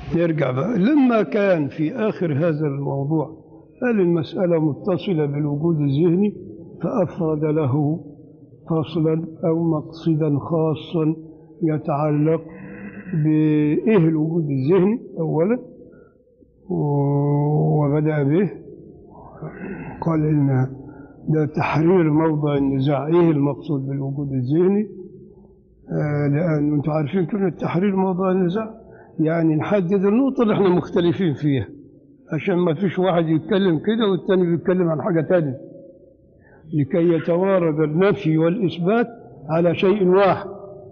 نرجع بقى لما كان في آخر هذا الموضوع قال المسألة متصلة بالوجود الذهني فأفرد له فصلا أو مقصدا خاصا يتعلق بإيه الوجود الذهني أولا وبدأ به قال إن ده تحرير موضع النزاع إيه المقصود بالوجود الذهني آه لأن أنتم عارفين كلمة تحرير موضع النزاع يعني نحدد النقطة اللي احنا مختلفين فيها عشان ما فيش واحد يتكلم كده والتاني بيتكلم عن حاجة تانية لكي يتوارد النفي والإثبات على شيء واحد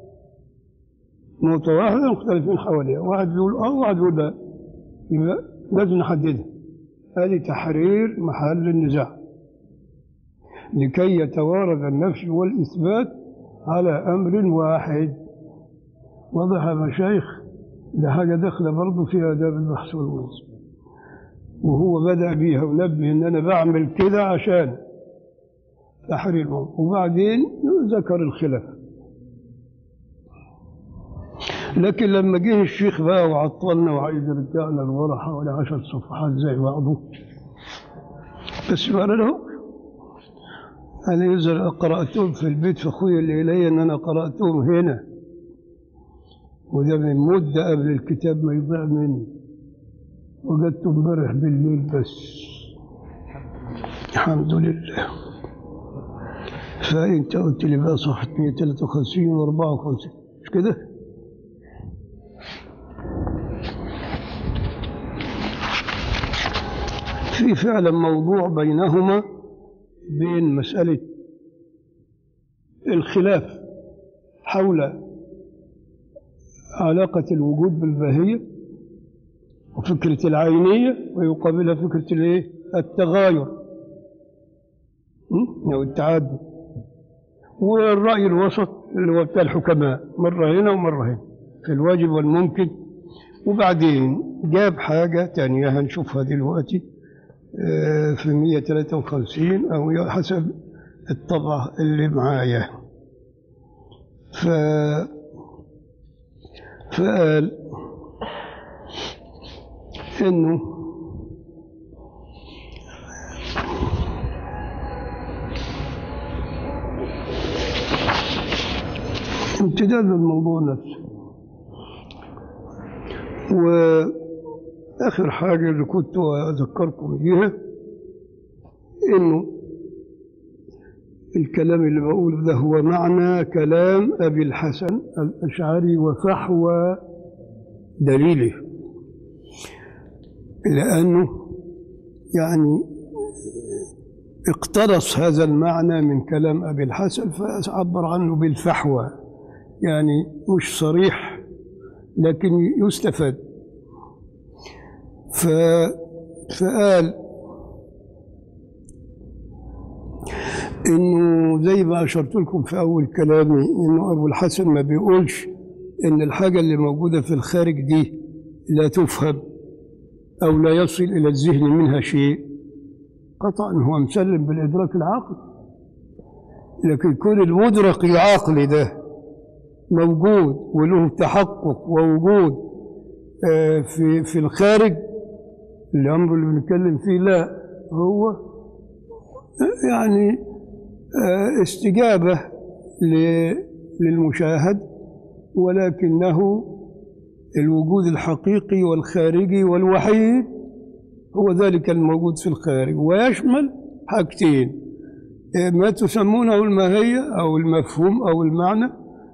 نقطة واحدة مختلفين حواليها واحد بيقول اه واحد بيقول لا يبقى لازم نحددها هذه تحرير محل النزاع لكي يتوارد النفي والإثبات على أمر واحد واضح يا مشايخ ده حاجة داخلة برضه في آداب البحث والنظم وهو بدأ بيها ونبه إن أنا بعمل كده عشان تحرير الموضوع وبعدين ذكر الخلاف لكن لما جه الشيخ بقى وعطلنا وعايز يرجعنا لورا حوالي عشر صفحات زي بعضه بس ما له أنا يزر قرأتهم في البيت فأخوي اللي إلي إن أنا قرأتهم هنا وده من مدة قبل الكتاب ما يضيع مني وجدته امبارح بالليل بس الحمد لله فأنت قلت لي بقى صفحة 153 و 54 مش كده؟ في فعلا موضوع بينهما بين مسألة الخلاف حول علاقة الوجود بالباهية وفكرة العينية ويقابلها فكرة الايه؟ التغاير أو التعدد والرأي الوسط اللي هو بتاع الحكماء مرة هنا ومرة هنا في الواجب والممكن وبعدين جاب حاجة تانية هنشوفها دلوقتي في 153 أو حسب الطبعة اللي معايا ف فقال إنه امتداد للموضوع نفسه وآخر حاجة اللي كنت أذكركم بيها إنه الكلام اللي بقوله ده هو معنى كلام أبي الحسن الأشعري وفحوى دليله لأنه يعني اقترص هذا المعنى من كلام أبي الحسن فعبر عنه بالفحوى يعني مش صريح لكن يستفاد ف... فقال انه زي ما اشرت لكم في اول كلامي انه ابو الحسن ما بيقولش ان الحاجه اللي موجوده في الخارج دي لا تفهم او لا يصل الى الذهن منها شيء قطعا هو مسلم بالادراك العقلي لكن كون المدرك العقلي ده موجود وله تحقق ووجود في في الخارج الامر اللي بنتكلم فيه لا هو يعني استجابه للمشاهد ولكنه الوجود الحقيقي والخارجي والوحيد هو ذلك الموجود في الخارج ويشمل حاجتين ما تسمونه الماهية أو المفهوم أو المعنى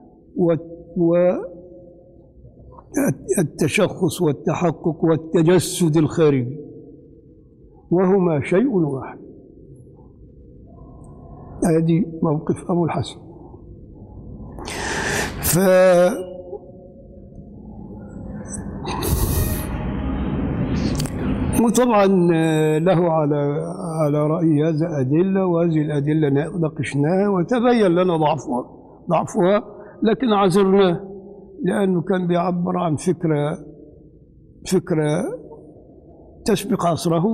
والتشخص والتحقق والتجسد الخارجي وهما شيء واحد هذه موقف أبو الحسن ف وطبعا له على على رأي هذا أدلة وهذه الأدلة ناقشناها وتبين لنا ضعفها ضعفها لكن عذرناه لأنه كان بيعبر عن فكرة فكرة تسبق عصره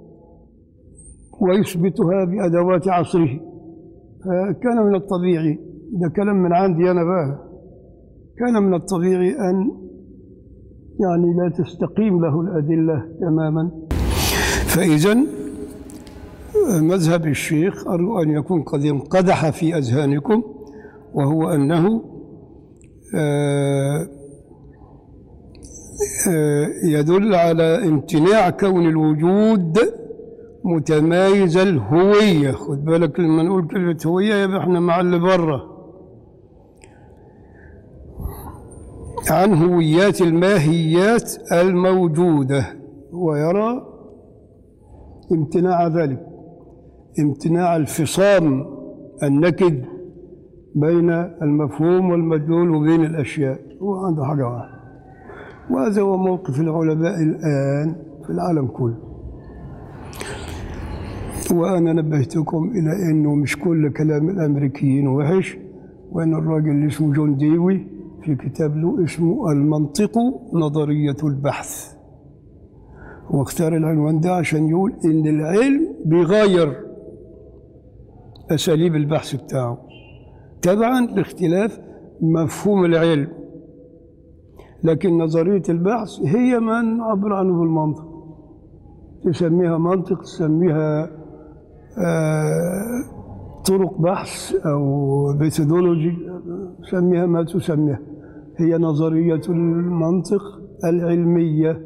ويثبتها بأدوات عصره فكان من الطبيعي ده كلام من عندي أنا بقى كان من الطبيعي أن يعني لا تستقيم له الأدلة تماما فإذا مذهب الشيخ أرجو أن يكون قد انقدح في أذهانكم وهو أنه آه، آه، يدل على امتناع كون الوجود متمايز الهوية خد بالك لما نقول كلمة هوية يبقى احنا مع اللي بره عن هويات الماهيات الموجودة ويرى امتناع ذلك امتناع الفصام النكد بين المفهوم والمدلول وبين الأشياء هو عنده حاجة واحدة وهذا هو موقف العلماء الآن في العالم كله وأنا نبهتكم إلى أنه مش كل كلام الأمريكيين وحش وأن الراجل اللي اسمه جون ديوي في كتاب له اسمه المنطق نظرية البحث هو اختار العنوان ده عشان يقول إن العلم بيغير أساليب البحث بتاعه تبعا لاختلاف مفهوم العلم لكن نظرية البحث هي ما نعبر عنه بالمنطق تسميها منطق تسميها آه طرق بحث أو ميثودولوجي سميها ما تسميها هي نظرية المنطق العلمية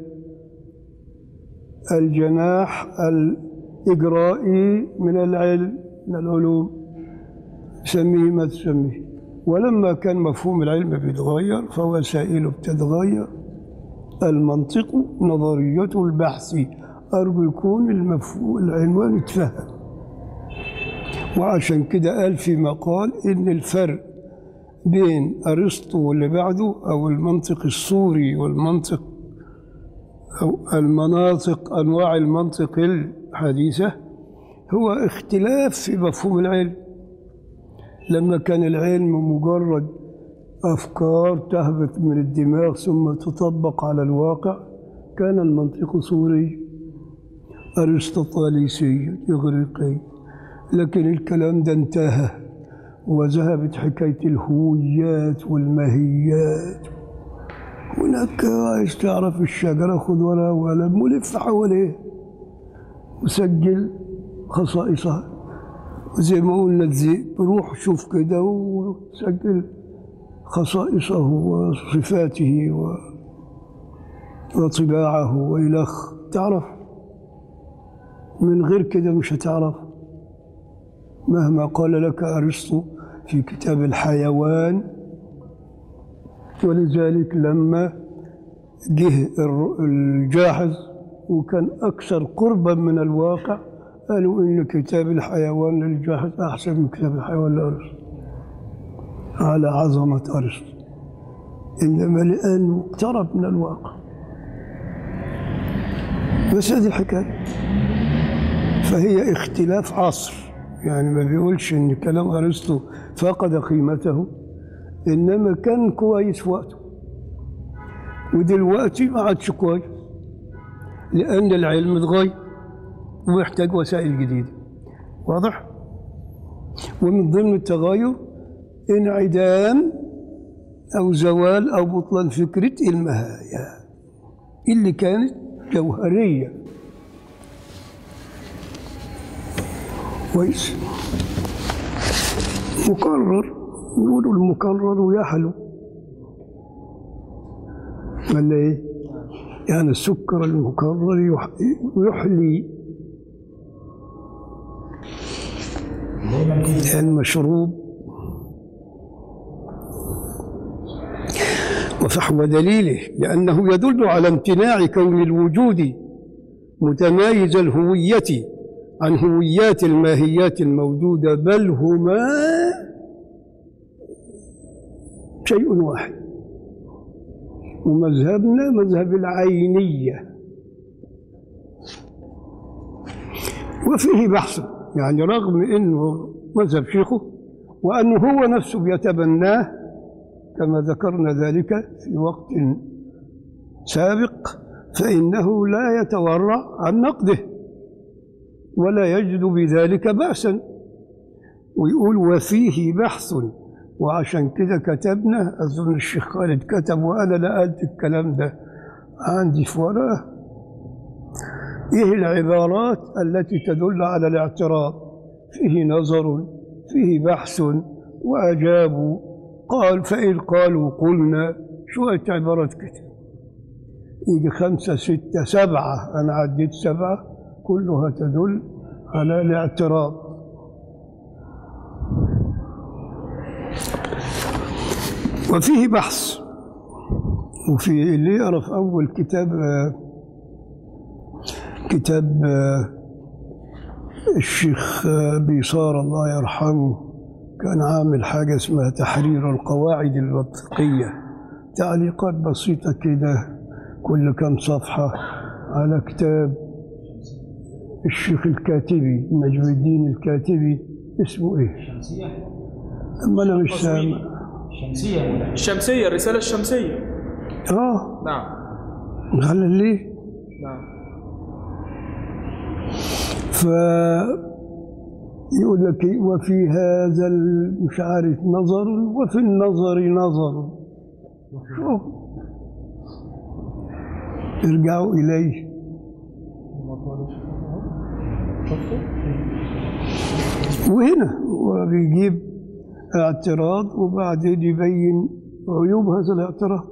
الجناح الإجرائي من العلم من العلوم سميه ما تسميه ولما كان مفهوم العلم بيتغير فوسائله بتتغير المنطق نظرية البحث أرجو يكون المفهوم العنوان يتفهم وعشان كده قال في مقال إن الفرق بين أرسطو واللي بعده أو المنطق السوري والمنطق أو المناطق أنواع المنطق الحديثة هو اختلاف في مفهوم العلم لما كان العلم مجرد أفكار تهبط من الدماغ ثم تطبق على الواقع كان المنطق سوري أرسطوطاليسي إغريقي لكن الكلام ده انتهى وذهبت حكاية الهويات والماهيات هناك عايز تعرف الشجرة خذ ورقة وقلم ولف حواليه وسجل خصائصها زي ما قلنا الذئب روح شوف كده وسجل خصائصه وصفاته و... وطباعه وإلخ تعرف من غير كده مش هتعرف مهما قال لك أرسطو في كتاب الحيوان ولذلك لما جه الجاحظ وكان أكثر قربا من الواقع قالوا إن كتاب الحيوان للجاحظ أحسن من كتاب الحيوان لأرسطو على عظمة أرسطو إنما لأنه اقترب من الواقع بس هذه الحكاية فهي اختلاف عصر يعني ما بيقولش إن كلام أرسطو فقد قيمته إنما كان كويس في وقته ودلوقتي ما عادش كويس لأن العلم اتغير ويحتاج وسائل جديدة واضح؟ ومن ضمن التغير انعدام أو زوال أو بطلان فكرة المهاية اللي كانت جوهرية كويس مكرر يقولوا المكرر يحلو ولا ايه؟ يعني السكر المكرر يح- يحلي المشروب وفحوى دليله لأنه يدل على امتناع كون الوجود متمايز الهوية عن هويات الماهيات الموجودة بل هما شيء واحد ومذهبنا مذهب العينية وفيه بحث يعني رغم أنه مذهب شيخه وأنه هو نفسه بيتبناه كما ذكرنا ذلك في وقت سابق فإنه لا يتورع عن نقده ولا يجد بذلك بأسا ويقول وفيه بحث وعشان كده كتبنا أظن الشيخ خالد كتب وأنا نقلت الكلام ده عندي في ورقة إيه العبارات التي تدل على الاعتراض فيه نظر فيه بحث وأجابوا قال فإن قالوا قلنا شوية عبارات كده يجي خمسة ستة سبعة أنا عديت سبعة كلها تدل على الاعتراض وفيه بحث وفي اللي يقرا في أول كتاب آه، كتاب آه، الشيخ آه، بيصار الله يرحمه كان عامل حاجة اسمها تحرير القواعد المنطقية تعليقات بسيطة كده كل كم صفحة على كتاب الشيخ الكاتبي نجم الدين الكاتبي اسمه ايه؟ شمسية أما أنا مش سامع شمسية ولا الشمسية الرسالة الشمسية اه نعم على ليه؟ نعم ف يقول لك إيه؟ وفي هذا ال- مش عارف نظر وفي النظر نظر شوف ارجعوا إليه وهنا هو بيجيب اعتراض وبعدين يبين عيوب هذا الاعتراض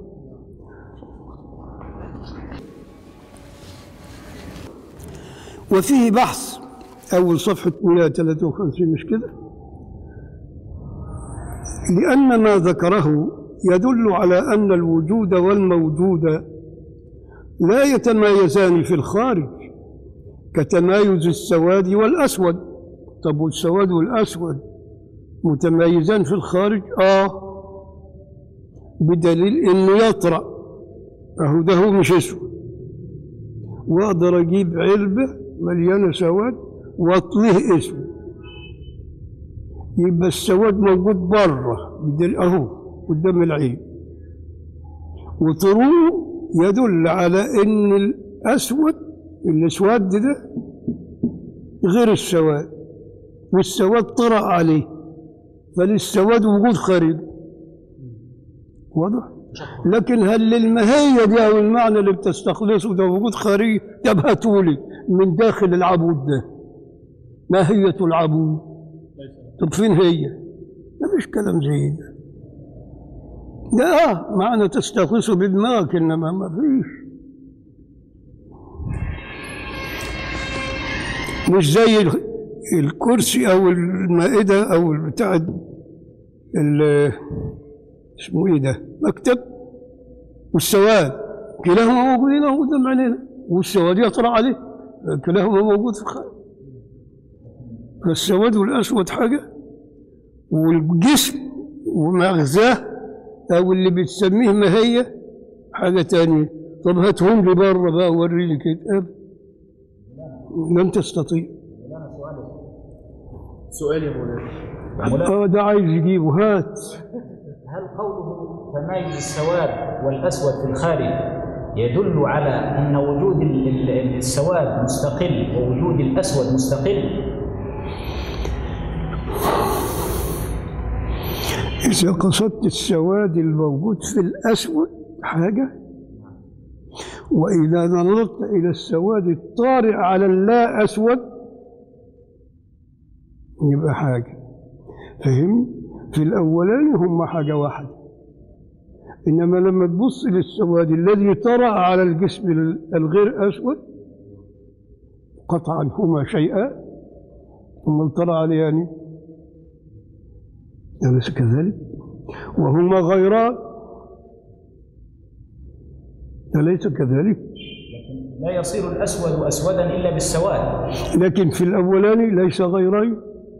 وفيه بحث أول صفحة 153 مش كده لأن ما ذكره يدل على أن الوجود والموجود لا يتمايزان في الخارج كتمايز السواد والأسود طب والسواد والأسود متمايزان في الخارج آه بدليل إنه يطرأ أهو ده هو مش أسود وأقدر أجيب علبة مليانة سواد وأطليه اسود يبقى السواد موجود بره بدل أهو قدام العين وطروه يدل على إن الأسود الأسود ده غير السواد والسواد طرأ عليه فللسواد وجود خارجي واضح؟ لكن هل للماهية دي أو المعنى اللي بتستخلصه ده وجود خارجي يبهته لي من داخل العبود ده ماهية العبود طب فين هي؟ ده مش كلام زي ده ده اه معنى تستخلصه بدماغك انما ما فيش مش زي ال- الكرسي او المائده او بتاع ال- اسمه ايه ده مكتب والسواد كلاهما موجودين اهو قدام عينينا والسواد يطلع عليه كلاهما موجود في الخارج فالسواد والاسود حاجه والجسم ومغزاه او اللي بتسميه ماهيه حاجه تانية طب هاتهم لي بره بقى وريني كده أبدا. لن تستطيع مولانا سؤالي سؤال يا مولانا اه ده عايز يجيبه هات هل قوله تمايز السواد والأسود في الخارج يدل على أن وجود ال- ال- السواد مستقل ووجود الأسود مستقل إذا قصدت السواد الموجود في الأسود حاجة وإذا نظرت إلى السواد الطارئ على اللا أسود يبقى حاجة فهم؟ في الأولاني هم حاجة واحدة إنما لما تبص للسواد الذي طرأ على الجسم الغير أسود قطعا هما شيئان ثم طرأ عليه يعني أليس كذلك؟ وهما غيران أليس كذلك؟ لكن لا يصير الأسود أسودا إلا بالسواد لكن في الأولاني ليس غيرين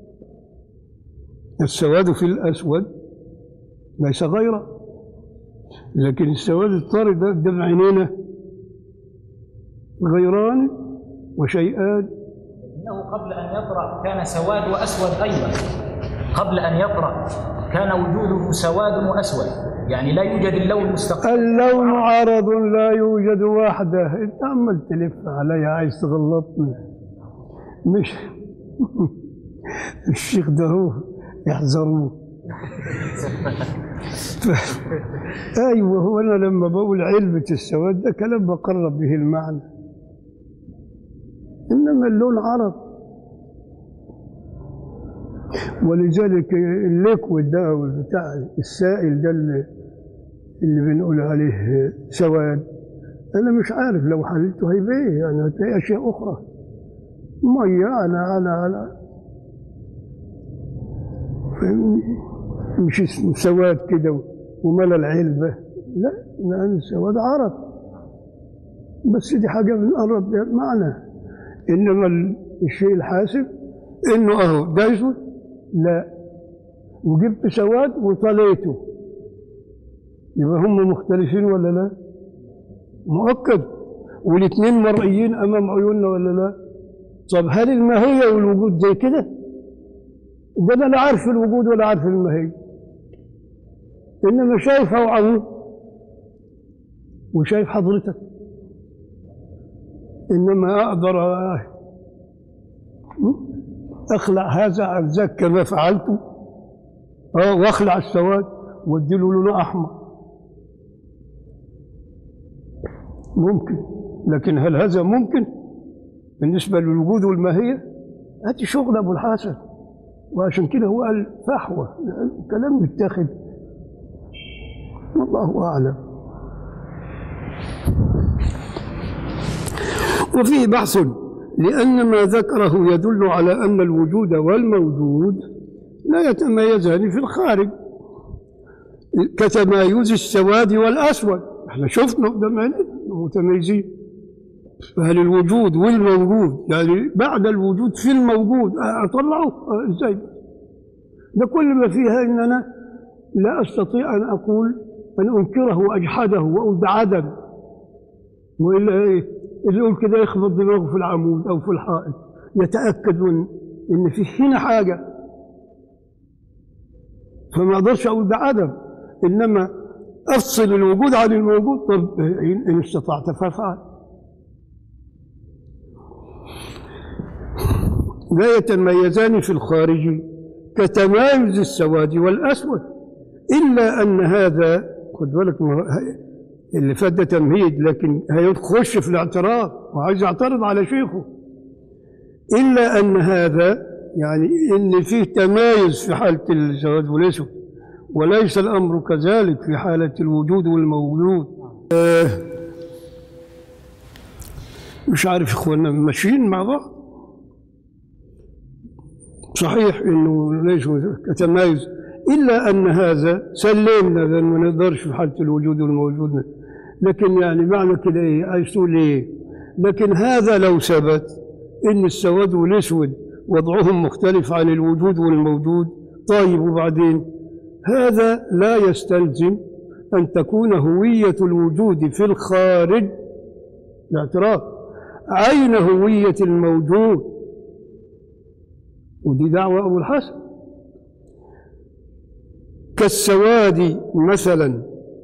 السواد في الأسود ليس غيره لكن السواد الطارئ ده قدام عينينا غيران وشيئان إنه قبل أن يطرأ كان سواد وأسود أيضا قبل أن يطرأ كان وجوده سواد وأسود يعني لا يوجد اللون مستقل اللون عرض لا يوجد وحده انت عمال تلف علي عايز تغلطني مش الشيخ ده هو يحذروه ف- ايوه هو انا لما بقول علبه السواد ده كلام بقرب به المعنى انما اللون عرض ولذلك الليكويد ده او بتاع السائل ده اللي, اللي بنقول عليه سواد انا مش عارف لو حللته هيبقى ايه يعني هتلاقي اشياء اخرى ميه على على على فاهمني؟ مش اسمه سواد كده وملا العلبه لا لان السواد عرض بس دي حاجه بنقرب بيها المعنى انما ال- الشيء الحاسب انه اهو ده اسود لا وجبت سواد وطليته يبقى هم مختلفين ولا لا؟ مؤكد والاثنين مرئيين امام عيوننا ولا لا؟ طب هل الماهيه والوجود زي كده؟ ده انا لا عارف الوجود ولا عارف الماهيه انما شايفها وعظيم وشايف حضرتك انما اقدر اخلع هذا عن ذاك كما فعلت اه واخلع السواد واديله لون احمر ممكن لكن هل هذا ممكن بالنسبه للوجود والماهيه هاتي شغل ابو الحسن وعشان كده هو قال فحوى كلام متاخد والله اعلم وفيه بحث لأن ما ذكره يدل على أن الوجود والموجود لا يتميزان في الخارج كتمايز السواد والأسود احنا شفنا قدام عينينا متميزين فهل الوجود والموجود يعني بعد الوجود في الموجود أطلعه آه، ازاي ده كل ما فيها ان انا لا استطيع ان اقول ان انكره واجحده واقول ده عدم والا ايه اللي يقول كده يخبط دماغه في العمود او في الحائط يتاكد من ان في هنا حاجه فما اقدرش اقول ده عدم انما افصل الوجود عن الموجود طب ان إن استطعت فافعل لا يتميزان في الخارج كتمايز السواد والاسود الا ان هذا خد بالك ما هو- اللي فات ده تمهيد لكن هيخش في الاعتراض وعايز يعترض على شيخه الا ان هذا يعني ان فيه تمايز في حاله السواد والاسود وليس الامر كذلك في حاله الوجود والموجود آه، مش عارف اخواننا ماشيين مع بعض صحيح انه ليش كتمايز الا ان هذا سلمنا لان ما نقدرش في حاله الوجود والموجود لكن يعني معنى كده ايه عايز تقول ايه لكن هذا لو ثبت ان السواد والاسود وضعهم مختلف عن الوجود والموجود طيب وبعدين هذا لا يستلزم ان تكون هويه الوجود في الخارج الاعتراف عين هويه الموجود ودي دعوة أبو الحسن كالسواد مثلا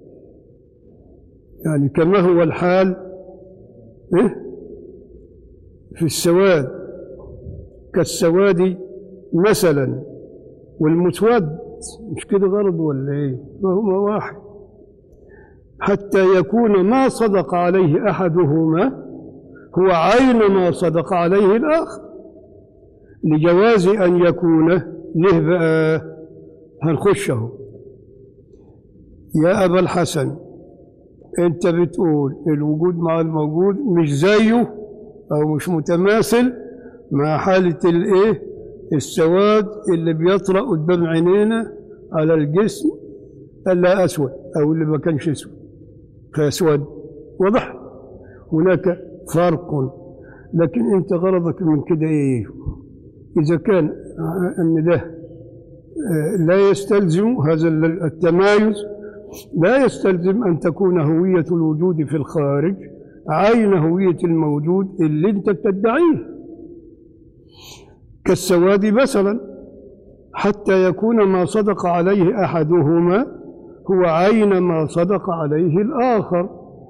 يعني كما هو الحال إيه؟ في السواد كالسواد مثلا والمسود مش كده غرض ولا ايه فهما واحد حتى يكون ما صدق عليه احدهما هو عين ما صدق عليه الاخر لجواز أن يكون له بقى هنخشه يا أبا الحسن أنت بتقول الوجود مع الموجود مش زيه أو مش متماثل مع حالة الإيه السواد اللي بيطرأ قدام عينينا على الجسم ألا أسود أو اللي ما كانش أسود فأسود واضح هناك فرق لكن أنت غرضك من كده إيه إذا كان أن ده آه، لا يستلزم هذا التمايز لا يستلزم أن تكون هوية الوجود في الخارج عين هوية الموجود اللي أنت تدعيه كالسواد مثلا حتى يكون ما صدق عليه أحدهما هو عين ما صدق عليه الآخر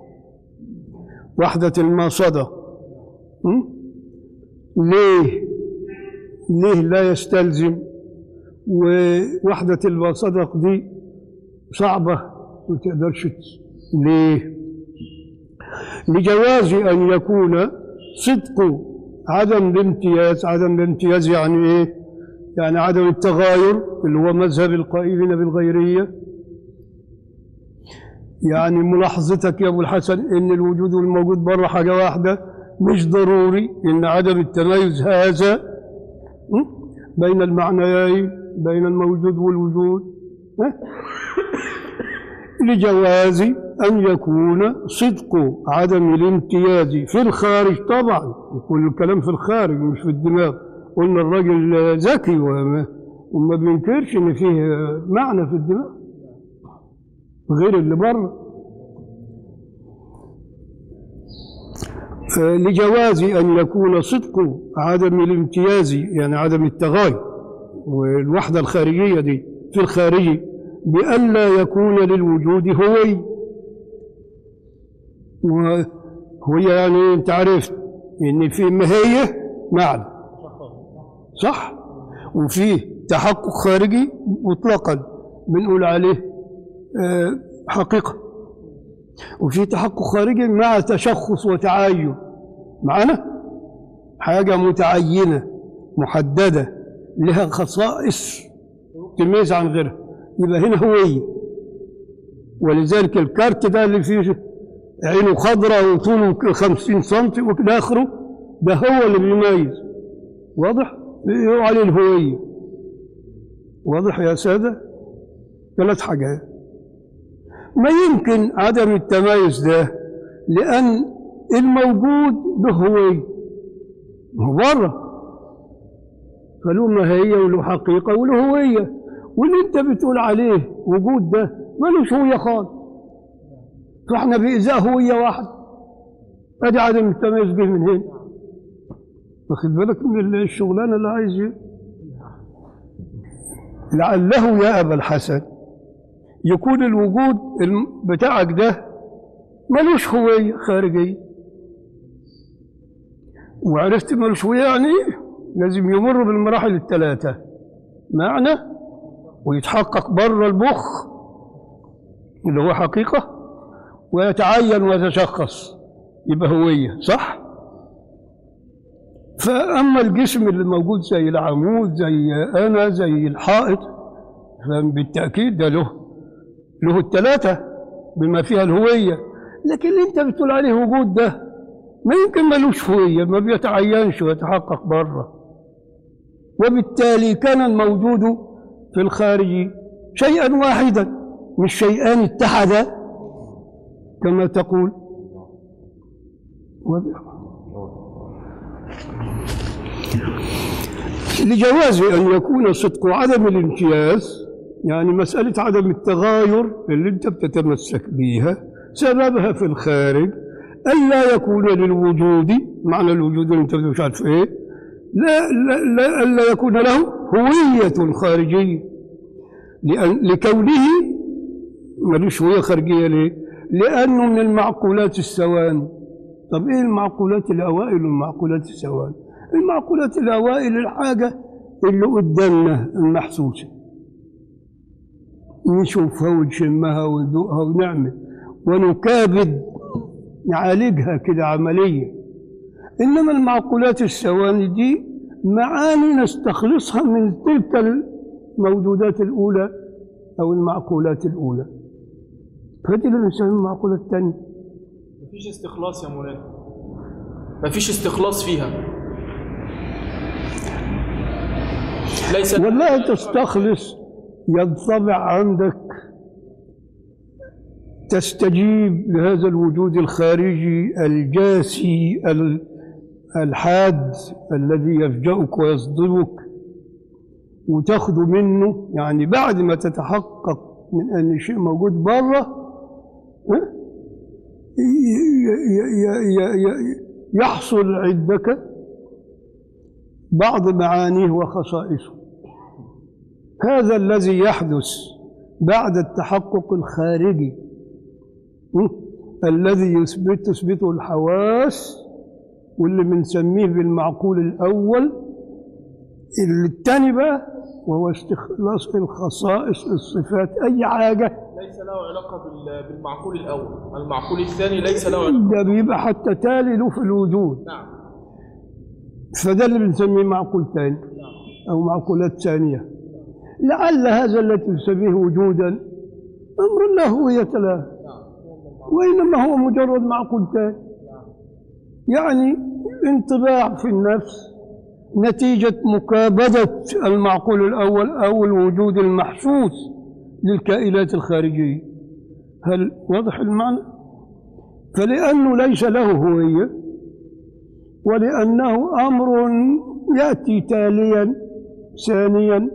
وحدة ما صدق م? ليه ليه لا يستلزم ووحدة الصدق دي صعبة ما تقدرش ت- ليه؟ لجواز أن يكون صدق عدم الامتياز عدم الامتياز يعني إيه؟ يعني عدم التغاير اللي هو مذهب القائلين بالغيرية يعني ملاحظتك يا أبو الحسن إن الوجود والموجود بره حاجة واحدة مش ضروري إن عدم التميز هذا م? بين المعنيين بين الموجود والوجود ها؟ لجواز أن يكون صدق عدم الامتياز في الخارج طبعا كل الكلام في الخارج مش في الدماغ قلنا الراجل ذكي وما, وما بينكرش إن فيه معنى في الدماغ غير اللي بره آه، لجواز أن يكون صدق عدم الامتياز يعني عدم التغاير والوحدة الخارجية دي في الخارجي بألا يكون للوجود هوي وهي يعني أنت عرفت إن في ماهية معنى صح وفيه تحقق خارجي مطلقا بنقول عليه آه، حقيقة وفي تحقق خارجي مع تشخص وتعين معنا حاجة متعينة محددة لها خصائص تميز عن غيرها يبقى هنا هوية ولذلك الكارت ده اللي فيه عينه خضراء وطوله 50 سم وكده آخره ده هو اللي بيميز واضح؟ يقول عليه الهوية واضح يا سادة؟ ثلاث حاجات ما يمكن عدم التميز ده لأن الموجود له هوية هو بره فله ماهية وله حقيقة وله هوية واللي انت بتقول عليه وجود ده ملوش هوية خالص فاحنا بإزاء هوية واحدة ادي عدم التميز جه من هنا واخد بالك من الشغلانة اللي عايز ي- لعله يا أبا الحسن يكون الوجود الم- بتاعك ده ملوش هوية خارجية وعرفت ملوش هوية يعني إيه؟ لازم يمر بالمراحل الثلاثة معنى ويتحقق بره المخ اللي هو حقيقة ويتعين ويتشخص يبقى هوية صح؟ فأما الجسم اللي موجود زي العمود زي أنا زي الحائط فبالتأكيد ده له له الثلاثة بما فيها الهوية لكن اللي أنت بتقول عليه وجود ده ما يمكن ملوش هوية ما بيتعينش ويتحقق بره وبالتالي كان الموجود في الخارج شيئا واحدا مش شيئان اتحدا كما تقول واضح لجواز أن يكون صدق عدم الامتياز يعني مسألة عدم التغاير اللي أنت بتتمسك بيها سببها في الخارج ألا يكون للوجود معنى الوجود اللي أنت مش عارف إيه لا لا لا ألا يكون له هوية خارجية لأن لكونه ملوش هوية خارجية ليه؟ لأنه من المعقولات السواني طب إيه المعقولات الأوائل والمعقولات السواني؟ المعقولات الأوائل الحاجة اللي قدامنا المحسوسة نشوفها ونشمها وندوقها ونعمل ونكابد نعالجها كده عملية إنما المعقولات الثواني دي معاني نستخلصها من تلك الموجودات الأولى أو المعقولات الأولى فدي اللي بنسميها المعقولة الثانية مفيش استخلاص يا مولانا مفيش استخلاص فيها ليس ولا تستخلص ينطبع عندك تستجيب لهذا الوجود الخارجي الجاسي ال- الحاد الذي يفجأك ويصدمك وتاخذ منه يعني بعد ما تتحقق من أن شيء موجود بره ها؟ ي- ي- ي- ي- ي- يحصل عندك بعض معانيه وخصائصه هذا الذي يحدث بعد التحقق الخارجي م? الذي يثبت تثبته الحواس واللي بنسميه بالمعقول الأول الثاني بقى وهو استخلاص الخصائص الصفات أي حاجة ليس له علاقة بال- بالمعقول الأول المعقول الثاني ليس له علاقة ده بيبقى حتى تالي له في الوجود نعم فده اللي بنسميه معقول ثاني أو معقولات ثانية لعل هذا الذي تسميه وجودا أمر لا هوية له وإنما هو مجرد معقول ثاني يعني انطباع في النفس نتيجة مكابدة المعقول الأول أو الوجود المحسوس للكائنات الخارجية هل واضح المعنى؟ فلأنه ليس له هوية ولأنه أمر يأتي تاليا ثانيا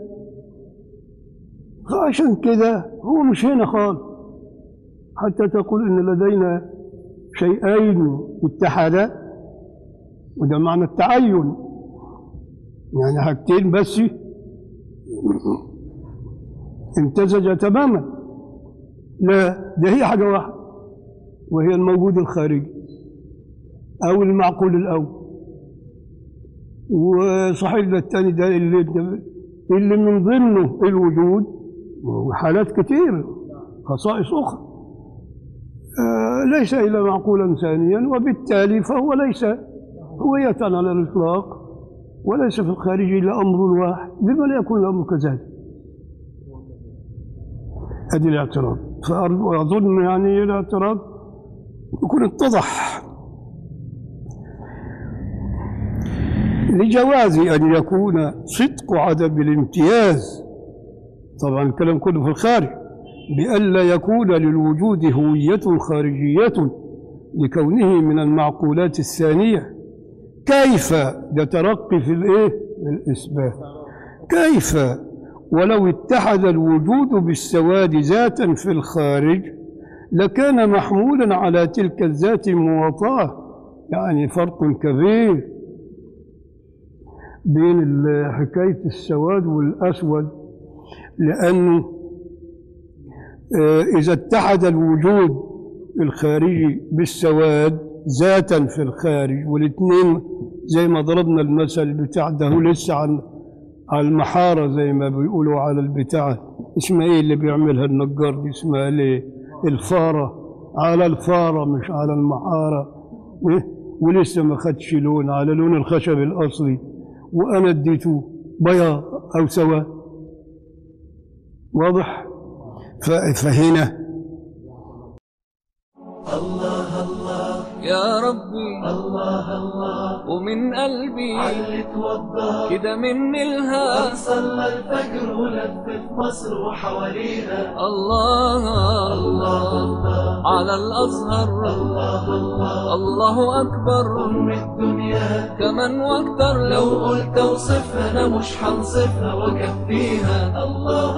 فعشان كده هو مش هنا خالص حتى تقول إن لدينا شيئين اتحدا وده معنى التعين يعني حاجتين بس امتزجا تماما لا ده هي حاجة واحدة وهي الموجود الخارجي أو المعقول الأول وصحيح ده الثاني ده اللي اللي من ضمنه الوجود وحالات كثير خصائص أخرى آه، ليس إلا معقولا ثانيا وبالتالي فهو ليس هوية على الإطلاق وليس في الخارج إلا أمر واحد لما لا يكون الأمر كذلك هذه الاعتراض فأظن يعني الاعتراض يكون اتضح لجواز أن يكون صدق عدم الامتياز طبعا الكلام كله في الخارج بألا يكون للوجود هوية خارجية لكونه من المعقولات الثانية كيف ده ترقي في الايه في الإثبات كيف ولو اتحد الوجود بالسواد ذاتا في الخارج لكان محمولا على تلك الذات المواطاة يعني فرق كبير بين ال- حكاية السواد والأسود لأنه آه، إذا اتحد الوجود الخارجي بالسواد ذاتا في الخارج والاثنين زي ما ضربنا المثل بتاع ده هو لسه على على المحارة زي ما بيقولوا على البتاع اسمها ايه اللي بيعملها النجار دي اسمها ايه الفارة على الفارة مش على المحارة إيه؟ ولسه ما خدش لون على لون الخشب الأصلي وأنا اديته بياض أو سواد واضح ف- فهنا يا ربي الله الله ومن قلبي علي توضى كده مني الها صلى الفجر ولف في مصر وحوالينا الله الله الله على الأزهر الله الله الله أكبر أم الدنيا كمان واكتر لو قلت اوصفها انا مش هنصفها واكفيها الله